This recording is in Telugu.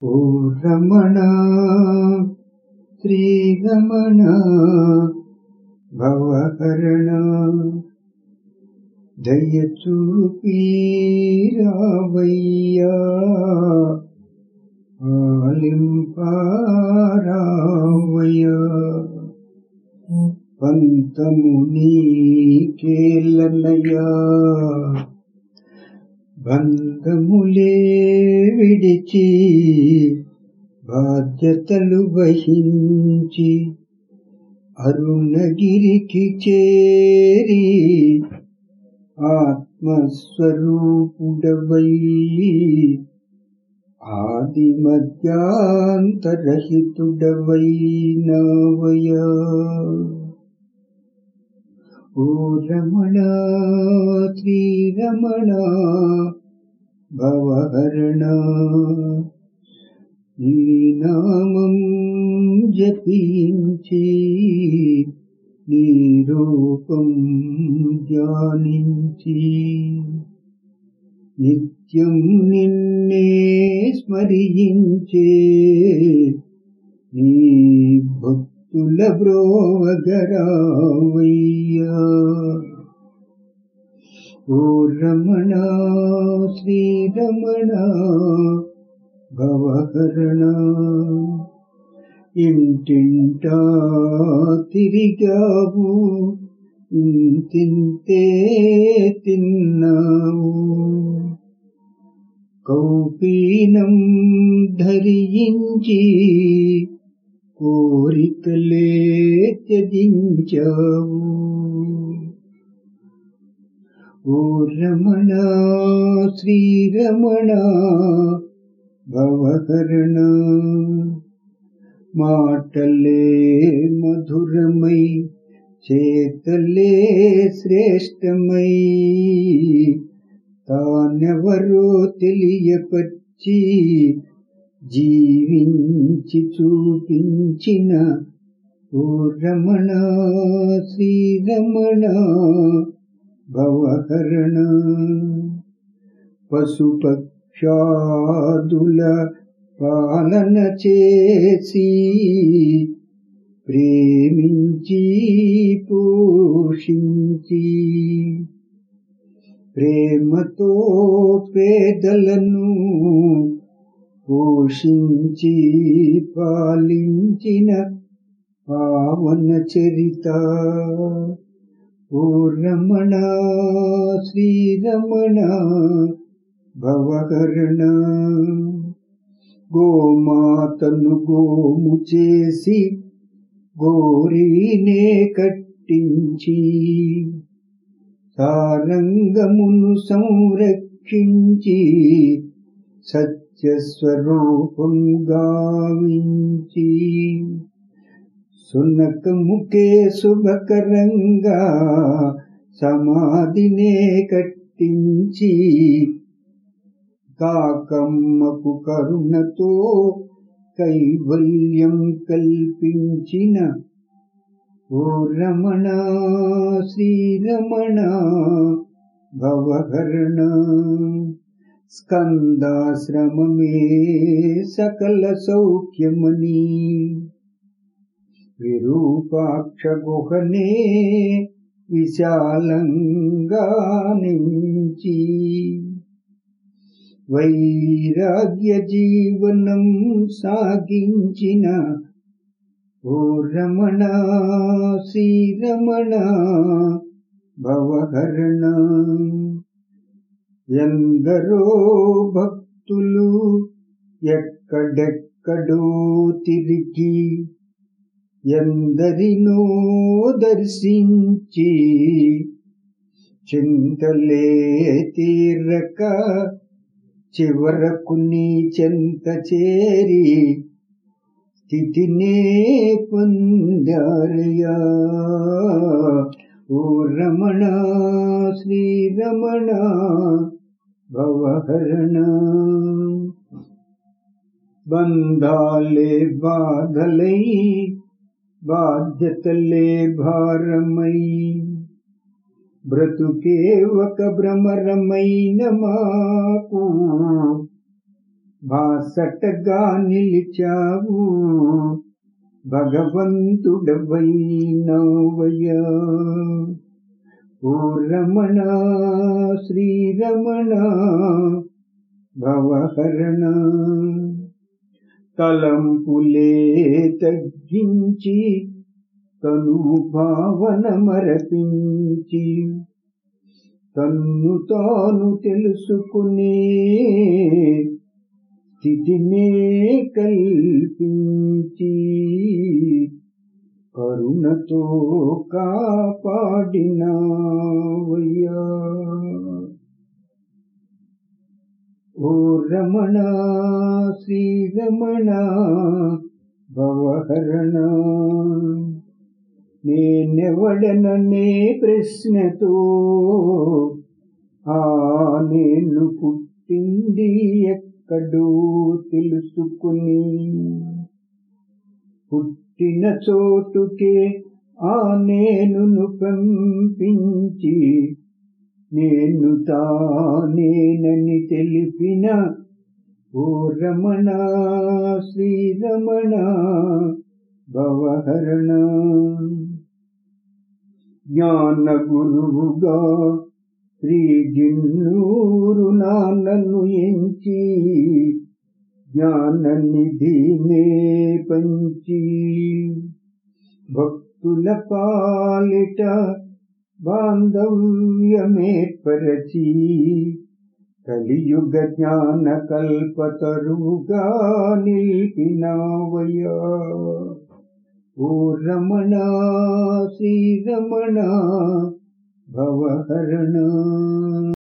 ఓ రమణ శ్రీరమణ భవహరణ దయ చూపి రావయ్యా ఆలింపారావయ్యా పంతము నీకేలనయ్యా బంధములే విడిచి బాధ్యతలు వహించి అరుణగిరికి చేరి ఆత్మస్వరూపుడవై ఆది మధ్యాంతరహితుడవై నవయా ఓ రమణ శ్రీరమణ భవహరణ నీ నామం జపించి నీ రూపం ధ్యానించి నిత్యం నిన్నే స్మరించే నీ భక్తుల బ్రోవగరావయ్యా ఓ రమణ శ్రీరమణ భవహరణ ఇంటింటా తిరిగావు ఇంతింతే తిన్నావు కౌపీనం ధరించి కోరికలే త్యజించావు ఓ రమణ శ్రీరమణ భవహరణ మాటలే మధురమై చేతలే శ్రేష్టమై తానెవరో తెలియపర్చి జీవించి చూపించిన ఓ రమణ శ్రీరమణ భవహరణ పశుపక్షాదుల పాలన చేసి ప్రేమించి పోషించి ప్రేమతో పేదలను పోషించి పాలించిన పావన చరిత ఓ రమణ శ్రీరమణ భవహరణ గోమాతను గోము చేసి గోరీనే కట్టించి సారంగమును సంరక్షించి సత్యస్వరూపం గావించి సునకముకే శుభకరంగా సమాధినే కట్టించి కాకమ్మకు కరుణతో కైవల్యం కల్పించిన ఓ రమణ శ్రీరమణ భవహరణ స్కందాశ్రమమే సకల సౌఖ్యమని విరూపాక్ష గుహనే విశాలంగా నుంచి వైరాగ్య జీవనం సాగించిన ఓ రమణ శ్రీరమణ భవహరణ ఎందరో భక్తులు ఎక్కడెక్కడో తిరిగి ఎందరినో దర్శించి చింతలే తీరక చివరకు నీ చెంత చేరి స్థితినే పొందారయా ఓ రమణ శ్రీరమణ భవహరణ బంధాలే బాధలై బాధ్యతలే భారమై బ్రతుకే ఒక భ్రమరమైన మాకు బాసటగా నిలిచావు భగవంతుడవైనవయ్యా ఓ రమణ శ్రీరమణ భవహరణ తలంపులే తగ్గించి తను భావన మరపించి తన్ను తాను తెలుసుకునే స్థితినే కల్పించి కరుణతో కాపాడినవయ్యా ఓ రమణ శ్రీరమణ భవహరణ నేనెవడననే ప్రశ్నతో ఆ నేను పుట్టింది ఎక్కడో తెలుసుకుని పుట్టిన చోటుకే ఆ నేనును పంపించి నేను తానేనని తెలిపిన ఓ రమణ శ్రీరమణ భవహరణ జ్ఞాన గురువుగా శ్రీ జిన్నూరు నాన్నను ఎంచి జ్ఞాన నిధినే పంచి భక్తుల పాలిట బాంధవ్యమేర్పరచి కలియుగ జ్ఞాన కల్పతరుగా నిలిపినావయ్యా ఓ రమణ శ్రీరమణ భవహరణ